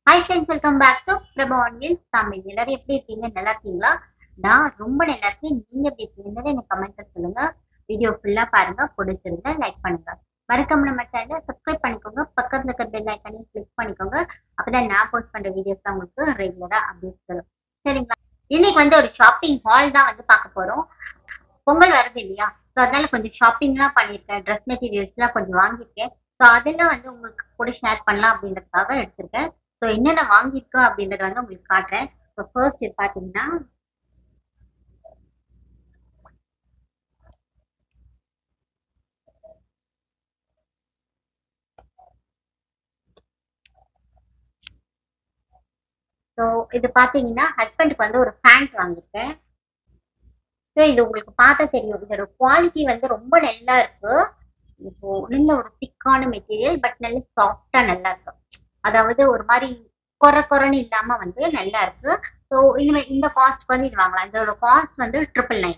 hi friends welcome back to Prabha one wheels Tamil எல்லாரும் எப்படி இருக்கீங்க நல்லா இருக்கீங்களா நான் ரொம்ப நல்லா இருக்கேன் நீங்க எப்படி இருக்கீங்கன்னு எனக்கு கமெண்ட்ல சொல்லுங்க வீடியோ ஃபுல்லா பாருங்க பிடிச்சிருந்தா லைக் பண்ணுங்க மறக்காம நம்ம சேனலை சப்ஸ்கிரைப் பண்ணிக்கோங்க பக்கத்துல இருக்க பெல் ஐக்கனையும் கிளிக் பண்ணிக்கோங்க அப்பதான் நான் போஸ்ட் பண்ற வீடியோஸ் தான் உங்களுக்கு ரெகுலரா அப்டேட் வரும் சரிங்களா இன்னைக்கு வந்து ஒரு ஷாப்பிங் ஹால் தான் வந்து பார்க்க போறோம் பொங்கல் வருது இல்லையா ஸோ அதனால கொஞ்சம் ஷாப்பிங்லாம் பண்ணியிருக்கேன் ட்ரெஸ் மெட்டீரியல்ஸ்லாம் கொஞ்சம் வாங்கியிருக்கேன் ஸோ அதெல்லாம் வந்து உங்களுக்கு கூட ஷேர் பண்ணலாம் அப்படின்றதுக்காக எடுத்திருக்கேன் ஸோ என்னென்ன வாங்கியிருக்கோம் அப்படின்றத வந்து உங்களுக்கு காட்டுறேன் ஸோ ஃபர்ஸ்ட் இது பார்த்தீங்கன்னா ஸோ இது பார்த்தீங்கன்னா ஹஸ்பண்டுக்கு வந்து ஒரு பேண்ட் வாங்கியிருக்கேன் ஸோ இது உங்களுக்கு பார்த்தா தெரியும் இதோட குவாலிட்டி வந்து ரொம்ப நல்லா இருக்கு இப்போ நல்ல ஒரு திக்கான மெட்டீரியல் பட் நல்ல சாஃப்டா நல்லா இருக்கு அதாவது ஒரு மாதிரி கொர கொரன்னு இல்லாம வந்து நல்லா இருக்கு ஸோ இந்த இந்த காஸ்ட் வந்து இது வாங்கலாம் இதோட காஸ்ட் வந்து ட்ரிபிள் நைன்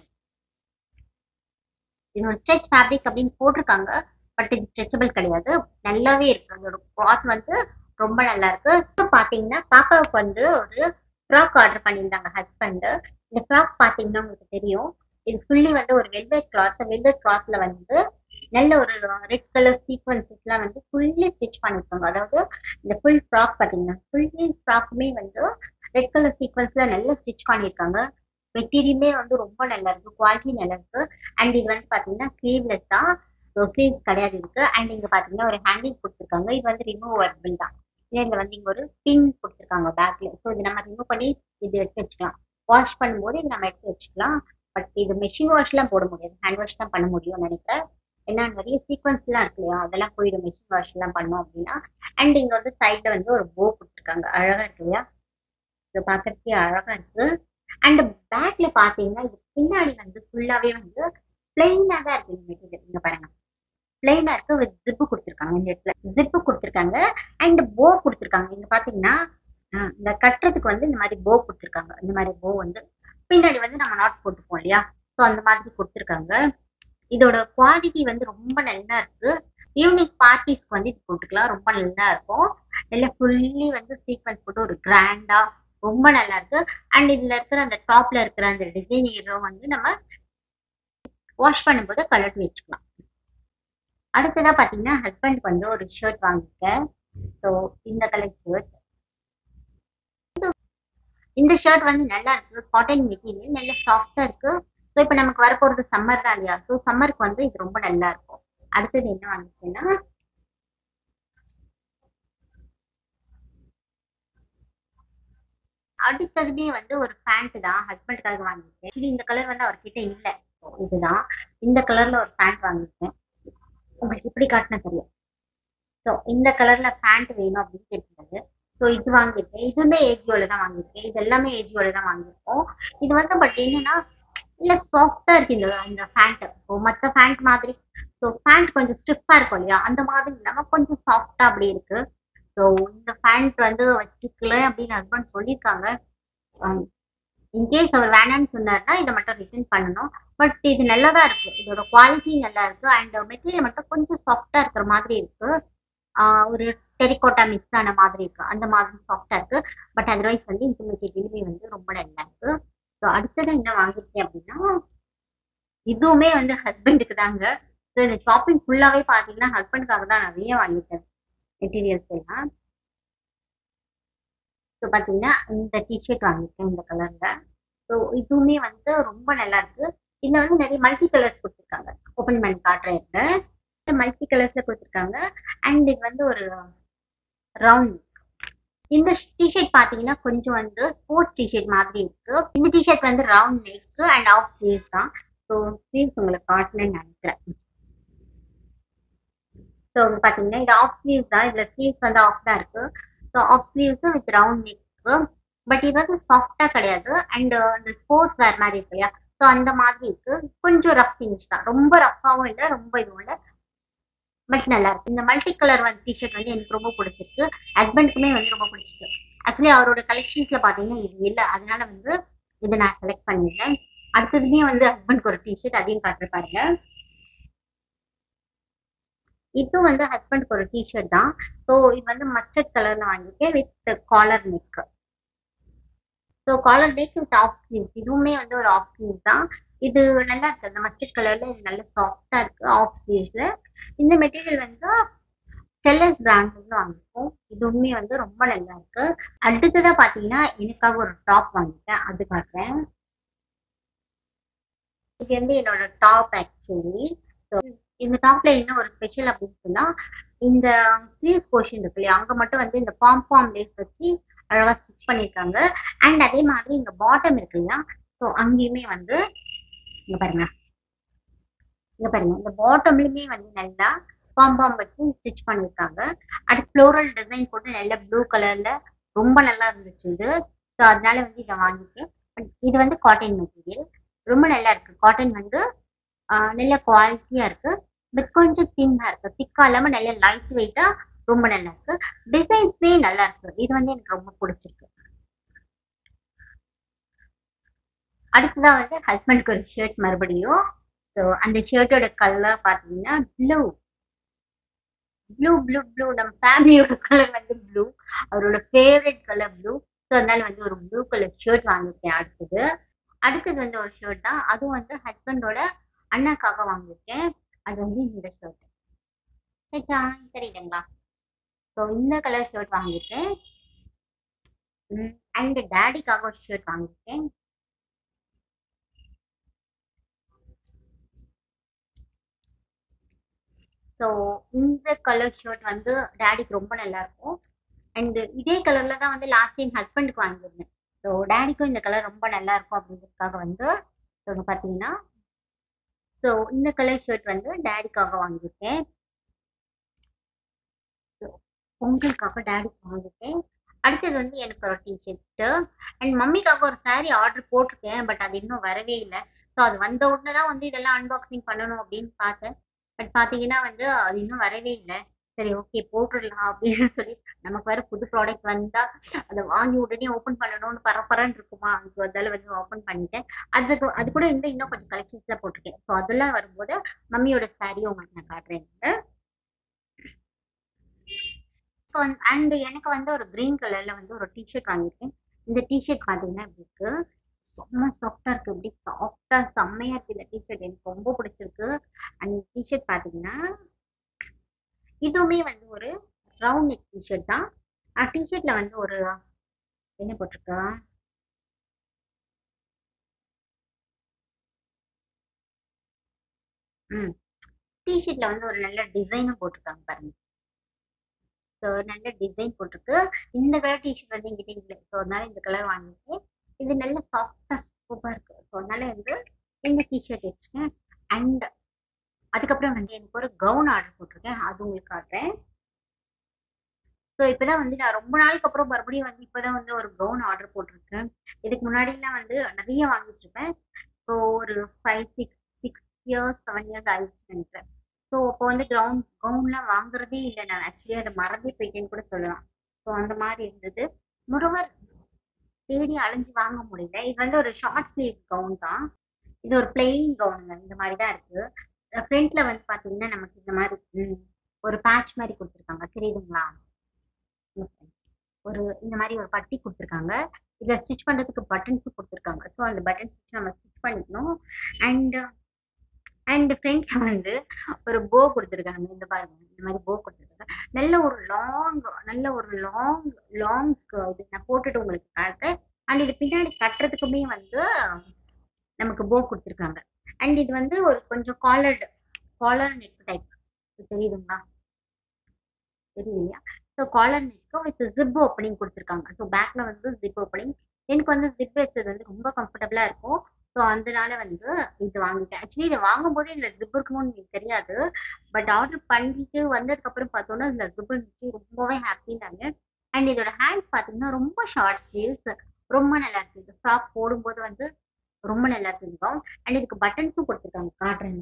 இது ஒரு ஸ்ட்ரெச் ஃபேப்ரிக் அப்படின்னு போட்டிருக்காங்க பட் இது ஸ்ட்ரெச்சபிள் கிடையாது நல்லாவே இருக்கு அதோட கிளாத் வந்து ரொம்ப நல்லா இருக்கு இப்போ பாத்தீங்கன்னா பாப்பாவுக்கு வந்து ஒரு ஃப்ராக் ஆர்டர் பண்ணியிருந்தாங்க ஹஸ்பண்ட் இந்த ஃப்ராக் பாத்தீங்கன்னா உங்களுக்கு தெரியும் இது ஃபுல்லி வந்து ஒரு வெல்வெட் கிளாத் வெல்வெட் கிளாத்ல வந்து நல்ல ஒரு ரெட் கலர் சீக்வன்சஸ்லாம் வந்து ஃபுல்லி ஸ்டிச் பண்ணிருக்காங்க அதாவது இந்த ஃபுல் ஃப்ராக் பாத்தீங்கன்னா ஃபுல்லி ஃப்ராக்குமே வந்து ரெட் கலர் சீக்வன்ஸ்ல நல்லா ஸ்டிச் பண்ணியிருக்காங்க மெட்டீரியலுமே வந்து ரொம்ப நல்லா இருக்கு குவாலிட்டி நல்லா இருக்கு அண்ட் இது வந்து பாத்தீங்கன்னா ஸ்லீவ்லெஸ் தான் ஸோ ஸ்லீவ்ஸ் கிடையாது இருக்கு அண்ட் இங்க பாத்தீங்கன்னா ஒரு ஹேங்கிங் கொடுத்துருக்காங்க இது வந்து ரிமூவபிள் தான் இதுல வந்து இங்க ஒரு பின் கொடுத்துருக்காங்க பேக்ல ஸோ இது நம்ம ரிமூவ் பண்ணி இது எடுத்து வச்சுக்கலாம் வாஷ் பண்ணும்போது இது நம்ம எடுத்து வச்சுக்கலாம் பட் இது மெஷின் வாஷ்லாம் போட முடியாது ஹேண்ட் வாஷ் தான் பண்ண முடியும்னு நினைக்கிறேன் ஏன்னா நிறைய சீக்வன்ஸ்லாம் இருக்கு இல்லையா அதெல்லாம் போயிடும் மெஷின் வாஷ் எல்லாம் பண்ணோம் அப்படின்னா அண்ட் இங்க வந்து சைட்ல வந்து ஒரு போ கொடுத்துருக்காங்க அழகா இருக்கு இல்லையா இது பார்க்கறதுக்கே அழகா இருக்கு அண்ட் பேக்ல பாத்தீங்கன்னா இது பின்னாடி வந்து ஃபுல்லாவே வந்து பிளெயினா தான் இருக்கு இந்த மெட்டீரியல் இங்க பாருங்க பிளெயினா இருக்கு வித் ஜிப்பு கொடுத்துருக்காங்க இந்த இடத்துல ஜிப்பு கொடுத்துருக்காங்க அண்ட் போ கொடுத்துருக்காங்க இங்க பாத்தீங்கன்னா ஆஹ் இந்த கட்டுறதுக்கு வந்து இந்த மாதிரி போ கொடுத்துருக்காங்க இந்த மாதிரி போ வந்து பின்னாடி வந்து நம்ம நாட் போட்டுப்போம் இல்லையா ஸோ அந்த மாதிரி கொடுத்துருக்காங்க இதோட குவாலிட்டி வந்து ரொம்ப நல்லா இருக்கு ஈவினிங் பார்ட்டிஸ்க்கு வந்து இது போட்டுக்கலாம் ரொம்ப நல்லா இருக்கும் நல்லா ஃபுல்லி வந்து சீக்வன்ஸ் போட்டு ஒரு கிராண்டா ரொம்ப நல்லா இருக்கு அண்ட் இதுல இருக்கிற அந்த டாப்ல இருக்கிற அந்த டிசைன் வந்து நம்ம வாஷ் பண்ணும்போது கலட்டி வச்சுக்கலாம் அடுத்ததா பாத்தீங்கன்னா ஹஸ்பண்டுக்கு வந்து ஒரு ஷர்ட் வாங்கியிருக்கேன் ஸோ இந்த கலர் ஷர்ட் இந்த ஷர்ட் வந்து நல்லா இருக்கு காட்டன் மெட்டீரியல் நல்ல சாஃப்டா இருக்கு ஸோ இப்போ நமக்கு வரப்போறது சம்மர் தான் இல்லையா ஸோ சம்மருக்கு வந்து இது ரொம்ப நல்லா இருக்கும் அடுத்தது என்ன வாங்கிருக்கேன்னா அடுத்ததுமே வந்து ஒரு பேண்ட் தான் ஹஸ்பண்டுக்காக வாங்கியிருக்கேன் ஆக்சுவலி இந்த கலர் வந்து அவர்கிட்ட இல்லை இதுதான் இந்த கலர்ல ஒரு பேண்ட் வாங்கியிருக்கேன் உங்களுக்கு இப்படி காட்டினா தெரியும் ஸோ இந்த கலர்ல பேண்ட் வேணும் அப்படின்னு கேட்டிருந்தது ஸோ இது வாங்கியிருக்கேன் இதுவுமே ஏஜியோல தான் வாங்கியிருக்கேன் இது எல்லாமே ஏஜியோல தான் வாங்கியிருக்கோம் இது வந்து பட் என்னன்னா இல்ல சாஃப்டா இருக்கு இந்த இந்த பேண்ட் ஸோ மற்ற பேண்ட் மாதிரி ஸோ பேண்ட் கொஞ்சம் ஸ்டிஃபா இருக்கும் இல்லையா அந்த மாதிரி இல்லாம கொஞ்சம் சாஃப்டா அப்படி இருக்கு ஸோ இந்த பேண்ட் வந்து வச்சுக்கல அப்படின்னு ஹஸ்பண்ட் சொல்லியிருக்காங்க இன்கேஸ் அவர் வேணாம்னு சொன்னார்னா இதை மட்டும் ரிட்டர்ன் பண்ணணும் பட் இது நல்லா தான் இருக்கு இதோட குவாலிட்டி நல்லா இருக்கு அண்ட் மெட்டீரியல் மட்டும் கொஞ்சம் சாஃப்டா இருக்கிற மாதிரி இருக்கு ஒரு டெரிகோட்டா மிக்ஸ் ஆன மாதிரி இருக்கு அந்த மாதிரி சாஃப்டா இருக்கு பட் அதர்வைஸ் வந்து இந்த மெட்டீரியலுமே வந்து ரொம்ப நல்லா இருக்கு ஸோ அடுத்தது என்ன வாங்கியிருக்கேன் அப்படின்னா இதுவுமே வந்து ஹஸ்பண்டுக்கு தாங்க ஸோ இந்த ஷாப்பிங் ஃபுல்லாவே பார்த்தீங்கன்னா ஹஸ்பண்டுக்காக தான் நிறைய வாங்கிட்டேன் மெட்டீரியல்ஸ் எல்லாம் ஸோ பார்த்தீங்கன்னா இந்த டிஷர்ட் வாங்கியிருக்கேன் இந்த கலர்ல ஸோ இதுவுமே வந்து ரொம்ப நல்லா இருக்கு இதுல வந்து நிறைய மல்டி கலர்ஸ் கொடுத்துருக்காங்க ஓப்பன் பண்ணி காட்டுறேன் மல்டி கலர்ஸ்ல கொடுத்துருக்காங்க அண்ட் இது வந்து ஒரு ரவுண்ட் இந்த டிஷர்ட் பாத்தீங்கன்னா கொஞ்சம் வந்து ஸ்போர்ட்ஸ் டிஷர்ட் மாதிரி இருக்கு இந்த டிஷர்ட் வந்து round neck and half sleeves தான் ஸோ ஸ்லீவ்ஸ் உங்களுக்கு காட்டணும்னு நினைக்கிறேன் ஸோ பாத்தீங்கன்னா இது ஆஃப் ஸ்லீவ்ஸ் தான் இதுல ஸ்லீவ்ஸ் வந்து ஆஃப் தான் இருக்கு so half sleeves with round neck but இது வந்து சாஃப்டா கிடையாது அண்ட் அந்த ஸ்போர்ட்ஸ் வேர் மாதிரி இருக்கு இல்லையா ஸோ அந்த மாதிரி இருக்கு கொஞ்சம் ரஃப் ஃபினிஷ் தான் ரொம்ப ரஃபாவும் இல்லை ரொம்ப இதுவும் இல்லை பட் நல்லா இருக்கு இந்த மல்டி கலர் வந்து டிஷர்ட் வந்து எனக்கு ரொம்ப பிடிச்சிருக்கு ஹஸ்பண்டுக்குமே வந்து ரொம்ப பிடிச்சிருக்கு ஆக்சுவலி அவரோட கலெக்ஷன்ஸ்ல பாத்தீங்கன்னா இது இல்லை அதனால வந்து இதை நான் செலக்ட் பண்ணிட்டேன் அடுத்ததுமே வந்து ஹஸ்பண்ட்க்கு ஒரு டிஷர்ட் அதையும் காட்டுற பாருங்க இது வந்து ஹஸ்பண்டுக்கு ஒரு டிஷர்ட் தான் ஸோ இது வந்து மஸ்டர்ட் கலர்ல வாங்கியிருக்கேன் with collar neck so collar neck with half sleeve இதுவுமே வந்து ஒரு ஆஃப் ஸ்லீவ் தான் இது நல்லா இருக்கு அந்த மஸ்டர்ட் கலர்ல இது நல்ல சாஃப்டா இருக்கு ஆஃப் ஸ்லீவ்ஸ்ல இந்த மெட்டீரியல் வந்து செல்லர்ஸ் பிராண்ட்ல வாங்கியிருக்கோம் இதுவுமே வந்து ரொம்ப நல்லா இருக்கு அடுத்ததா பாத்தீங்கன்னா எனக்காக ஒரு டாப் வாங்கிட்டேன் அது காட்டுறேன் இது வந்து என்னோட டாப் ஆக்சுவலி இந்த டாப்ல என்ன ஒரு ஸ்பெஷல் அப்படின்னு சொன்னா இந்த ஸ்லீவ்ஸ் போர்ஷன் இருக்கு இல்லையா அங்க மட்டும் வந்து இந்த பாம் பாம் லேஸ் வச்சு அழகா ஸ்டிச் பண்ணியிருக்காங்க அண்ட் அதே மாதிரி இங்க பாட்டம் இருக்கு இல்லையா ஸோ அங்கேயுமே வந்து இங்க பாருங்க இங்க பாருங்க இந்த பாட்டம்லயுமே வந்து நல்லா பாம் பாம் வச்சு ஸ்டிச் பண்ணியிருக்காங்க அடுத்து ஃப்ளோரல் டிசைன் போட்டு நல்ல ப்ளூ கலர்ல ரொம்ப நல்லா இருந்துச்சு இது ஸோ அதனால வந்து இதை வாங்கிட்டேன் But இது வந்து காட்டன் மெட்டீரியல் ரொம்ப நல்லா இருக்கு காட்டன் வந்து ஆஹ், நல்ல குவாலிட்டியா இருக்கு பட் கொஞ்சம் தின்னா இருக்கு திக்கா இல்லாம நல்ல லைட் வெயிட்டா ரொம்ப நல்லா இருக்கு டிசைன்ஸ்மே நல்லா இருக்கு இது வந்து எனக்கு ரொம்ப பிடிச்சிருக்கு அடுத்ததா வந்து ஹஸ்பண்டுக்கு ஒரு ஷர்ட் மறுபடியும் ஸோ அந்த ஷர்ட்டோட கலர் பார்த்தீங்கன்னா ப்ளூ ப்ளூ ப்ளூ ப்ளூ நம்ம ஃபேமிலியோட கலர் வந்து ப்ளூ அவரோட ஃபேவரட் கலர் ப்ளூ ஸோ அதனால வந்து ஒரு ப்ளூ கலர் ஷர்ட் வாங்கியிருக்கேன் அடுத்தது அடுத்தது வந்து ஒரு ஷர்ட் தான் அதுவும் வந்து ஹஸ்பண்டோட அண்ணாக்காக வாங்கியிருக்கேன் அது வந்து இந்த ஷர்ட் சரிச்சா தெரியுதுங்களா ஸோ இந்த கலர் ஷர்ட் வாங்கியிருக்கேன் அண்ட் டேடிக்காக ஒரு ஷர்ட் வாங்கியிருக்கேன் ஸோ இந்த கலர் ஷர்ட் வந்து டேடிக்கு ரொம்ப நல்லா இருக்கும் அண்ட் இதே கலர்ல தான் வந்து லாஸ்ட் டைம் ஹஸ்பண்டுக்கு வாங்கியிருந்தேன் ஸோ டேடிக்கும் இந்த கலர் ரொம்ப நல்லா இருக்கும் அப்படிங்கிறதுக்காக வந்து ஸோ இங்க பார்த்தீங்கன்னா ஸோ இந்த கலர் ஷர்ட் வந்து டேடிக்காக வாங்கியிருக்கேன் So, பொங்கலுக்காக டேடிக்கு வாங்கியிருக்கேன் அடுத்தது வந்து எனக்கு ஒரு டிஷர்ட்டு அண்ட் மம்மிக்காக ஒரு saree ஆர்டர் போட்டிருக்கேன் பட் அது இன்னும் வரவே இல்லை ஸோ அது வந்த உடனே தான் வந்து இதெல்லாம் அன்பாக்சிங் பண்ணணும் அப்படின்னு பார்த்தேன் பட் பார்த்தீங்கன்னா வந்து அது இன்னும் வரவே இல்லை சரி ஓகே போட்டுடலாம் அப்படின்னு சொல்லி நமக்கு வேற புது ப்ராடக்ட் வந்தா அதை வாங்கி உடனே ஓப்பன் பண்ணணும்னு பரபரன்னு இருக்குமா அதுக்கு வந்தாலும் வந்து ஓப்பன் பண்ணிட்டேன் அதுக்கு அது கூட இன்னும் இன்னும் கொஞ்சம் கலெக்ஷன்ஸ்ல போட்டிருக்கேன் ஸோ அதெல்லாம் வரும்போது மம்மியோட சாரியும் உங்களுக்கு நான் காட்டுறேன் அண்ட் எனக்கு வந்து ஒரு கிரீன் கலர்ல வந்து ஒரு டிஷர்ட் வாங்கியிருக்கேன் இந்த டிஷர்ட் பார்த்தீங்கன்னா இப்படி இருக்கு செம்ம சாஃப்டா இருக்கு இப்படி சாஃப்டா செம்மையா இருக்கு இந்த டிஷர்ட் எனக்கு ரொம்ப பிடிச்சிருக்கு அண்ட் டிஷர்ட் பார்த்தீங்கன்னா இதுவுமே வந்து ஒரு ரவுண்ட் நெக் டிஷர்ட் தான் டிஷர்ட்ல வந்து ஒரு என்ன போட்டிருக்கா ம் டிஷர்ட்ல வந்து ஒரு நல்ல டிசைனும் போட்டிருக்காங்க பாருங்க ஸோ நல்ல டிசைன் போட்டிருக்கு இந்த கலர் டிஷர்ட் வந்து எங்கிட்ட இல்லை ஸோ அதனால இந்த கலர் வாங்கிட்டு இது நல்ல சாஃப்டா சூப்பராக இருக்கு ஸோ அதனால வந்து இந்த டிஷர்ட் வச்சுக்கேன் அண்ட் அதுக்கப்புறம் வந்து எனக்கு ஒரு கவுன் ஆர்டர் போட்டிருக்கேன் அது உங்களுக்கு காட்டுறேன் ஸோ இப்போதான் வந்து நான் ரொம்ப நாளுக்கு அப்புறம் மறுபடியும் வந்து இப்போதான் வந்து ஒரு கவுன் ஆர்டர் போட்டிருக்கேன் இதுக்கு முன்னாடிலாம் வந்து நிறைய வாங்கிட்டு இருப்பேன் ஸோ ஒரு five six six years seven years ஆயிடுச்சு நினைக்கிறேன் ஸோ அப்போ வந்து கவுன் கவுன்லாம் வாங்குறதே இல்லை நான் ஆக்சுவலி அதை மறந்தே போயிட்டேன்னு கூட சொல்லலாம் ஸோ அந்த மாதிரி இருந்தது முருகர் தேடி அலைஞ்சு வாங்க முடியல இது வந்து ஒரு ஷார்ட் ஸ்லீவ் கவுன் தான் இது ஒரு பிளெயின் கவுனுங்க இந்த மாதிரி தான் இருக்கு ஃப்ரண்ட்ல வந்து பாத்தீங்கன்னா நமக்கு இந்த மாதிரி ம், ஒரு பேட்ச் மாதிரி கொடுத்துருக்காங்க தெரியுதுங்களா ஒரு இந்த மாதிரி ஒரு பட்டி கொடுத்துருக்காங்க இதை ஸ்டிச் பண்றதுக்கு பட்டன்ஸும் கொடுத்துருக்காங்க ஸோ அந்த பட்டன் ஸ்டிச் நம்ம ஸ்டிச் பண்ணிக்கணும் அண்ட் அண்ட் ஃப்ரண்ட்ல வந்து ஒரு போ கொடுத்துருக்காங்க இந்த பாருங்க இந்த மாதிரி போ கொடுத்துருக்காங்க நல்ல ஒரு லாங் நல்ல ஒரு லாங் லாங் இது நான் போட்டுட்டு உங்களுக்கு காட்டுறேன் அண்ட் இது பின்னாடி கட்டுறதுக்குமே வந்து நமக்கு போ கொடுத்துருக்காங்க அண்ட் இது வந்து ஒரு கொஞ்சம் காலர்டு காலர் நெக் டைப் தெரியுதுங்களா தெரியுது இல்லையா ஸோ காலர் நெக்கும் வித் ஜிப் ஓப்பனிங் கொடுத்துருக்காங்க ஸோ பேக்ல வந்து ஜிப் ஓப்பனிங் எனக்கு வந்து ஜிப் வச்சது வந்து ரொம்ப கம்ஃபர்டபுளா இருக்கும் ஸோ அதனால வந்து இது வாங்கிட்டேன் ஆக்சுவலி இதை வாங்கும் போதே இதுல ஜிப் இருக்குமோன்னு எனக்கு தெரியாது பட் ஆர்டர் பண்ணிட்டு வந்ததுக்கு அப்புறம் பார்த்தோன்னா இதுல ஜிப் இருந்துச்சு ரொம்பவே ஹாப்பினாங்க அண்ட் இதோட ஹேண்ட்ஸ் பார்த்தீங்கன்னா ரொம்ப ஷார்ட் ஸ்லீவ்ஸ் ரொம்ப நல்லா இருக்கு இந்த ஃப்ராக் போடும்போது வந்து ரொம்ப நல்லா இருக்கு அண்ட் இதுக்கு பட்டன்ஸும் கொடுத்துருக்காங்க காட்டுறேன்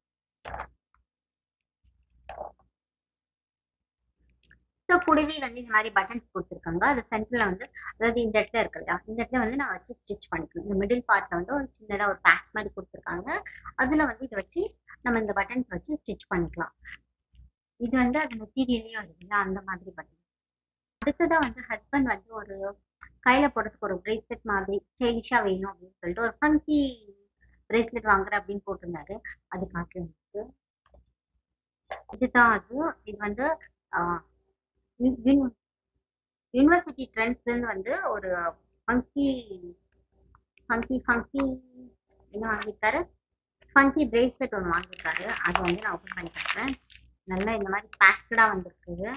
ஸோ கூடவே வந்து இந்த மாதிரி பட்டன்ஸ் கொடுத்துருக்காங்க அது சென்டர்ல வந்து அதாவது இந்த இடத்துல இருக்கு இல்லையா இந்த இடத்துல வந்து நான் வச்சு ஸ்டிச் பண்ணிக்கணும் இந்த மிடில் பார்ட்ல வந்து ஒரு சின்னதாக ஒரு பேட்ச் மாதிரி கொடுத்துருக்காங்க அதுல வந்து இதை வச்சு நம்ம இந்த பட்டன்ஸ் வச்சு ஸ்டிச் பண்ணிக்கலாம் இது வந்து அது மெட்டீரியலையும் இருக்குல்ல அந்த மாதிரி பட்டி அடுத்ததான் வந்து ஹஸ்பண்ட் வந்து ஒரு கையில போடுறதுக்கு ஒரு பிரேஸ்லெட் மாதிரி ஸ்டைலிஷா வேணும் அப்படின்னு சொல்லிட்டு ஒரு ஃபங்கி பிரேஸ்லெட் வாங்குறேன் அப்படின்னு போட்டிருந்தாரு அது காட்டுறதுக்கு இதுதான் அது இது வந்து யூனிவர்சிட்டி ட்ரெண்ட்ஸ்ன்னு வந்து ஒரு ஃபங்கி ஃபங்கி ஃபங்கி என்ன வாங்கியிருக்காரு ஃபங்கி பிரேஸ்லெட் ஒன்று வாங்கியிருக்காரு அது வந்து நான் ஓப்பன் பண்ணி காட்டுறேன் நல்லா இந்த மாதிரி பேக்கடா வந்திருக்கு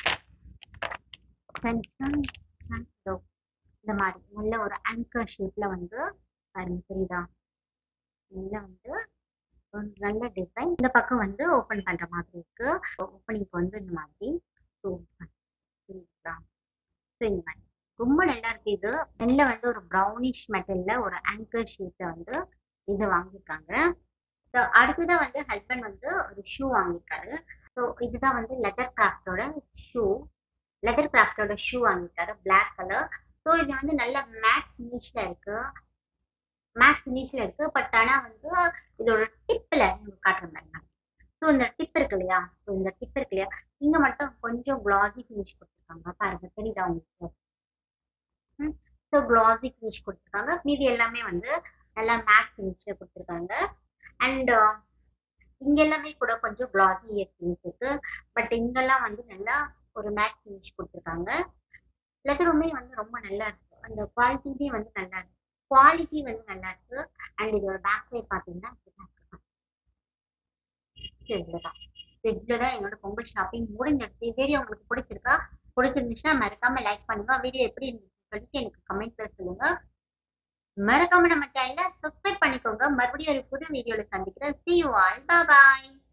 இந்த மாதிரி நல்ல ஒரு ஆங்கர் ஷேப்ல வந்து பாருங்க தெரியுதா நல்ல வந்து ஒரு நல்ல டிசைன் இந்த பக்கம் வந்து ஓப்பன் பண்ற மாதிரி இருக்கு ஓப்பனிங்க்கு வந்து இந்த மாதிரி ஸோ தெரியுதா ஸோ இந்த மாதிரி ரொம்ப நல்லா இருக்கு இது நல்ல வந்து ஒரு ப்ரௌனிஷ் மெட்டல்ல ஒரு ஆங்கர் ஷேப்ல வந்து இது வாங்கியிருக்காங்க ஸோ அடுத்ததான் வந்து ஹஸ்பண்ட் வந்து ஒரு ஷூ வாங்கியிருக்காரு ஸோ இதுதான் வந்து லெதர் கிராஃப்டோட ஷூ லெதர் கிராஃப்டோட ஷூ வாங்கியிருக்காரு பிளாக் கலர் ஸோ இது வந்து நல்ல மேட் ஃபினிஷ்ல இருக்கு மேட் ஃபினிஷ்ல இருக்கு பட் ஆனால் வந்து இதோட டிப்பில் காட்டுற மாதிரி ஸோ இந்த டிப் இருக்கு இல்லையா ஸோ இந்த டிப் இருக்கு இல்லையா இங்க மட்டும் கொஞ்சம் கிளாசி ஃபினிஷ் கொடுத்துருக்காங்க பாருங்க தெரியுதா உங்களுக்கு ஸோ கிளாசி ஃபினிஷ் கொடுத்துருக்காங்க மீதி எல்லாமே வந்து நல்லா மேட் ஃபினிஷ்ல கொடுத்துருக்காங்க அண்ட் இங்க எல்லாமே கூட கொஞ்சம் கிளாசி ஃபினிஷ் இருக்கு பட் இங்கெல்லாம் வந்து நல்லா ஒரு மேட் ஃபினிஷ் கொடுத்துருக்காங்க லெதருமே வந்து ரொம்ப நல்லா இருக்கு அந்த குவாலிட்டியுமே வந்து நல்லா இருக்கு குவாலிட்டி வந்து நல்லா இருக்கு அண்ட் இதோட பேக் சைட் பார்த்தீங்கன்னா இவ்வளோதான் இவ்வளோதான் என்னோட பொங்கல் ஷாப்பிங் முடிஞ்சிருச்சு வீடியோ உங்களுக்கு பிடிச்சிருக்கா பிடிச்சிருந்துச்சுன்னா மறக்காம லைக் பண்ணுங்க வீடியோ எப்படி இருந்துச்சு சொல்லிட்டு எனக்கு கமெண்ட்ல சொல்லுங்க மறக்காம நம்ம சேனலை சப்ஸ்கிரைப் பண்ணிக்கோங்க மறுபடியும் ஒரு புது வீடியோல சந்திக்கிறேன் சி யூ ஆல் பாய்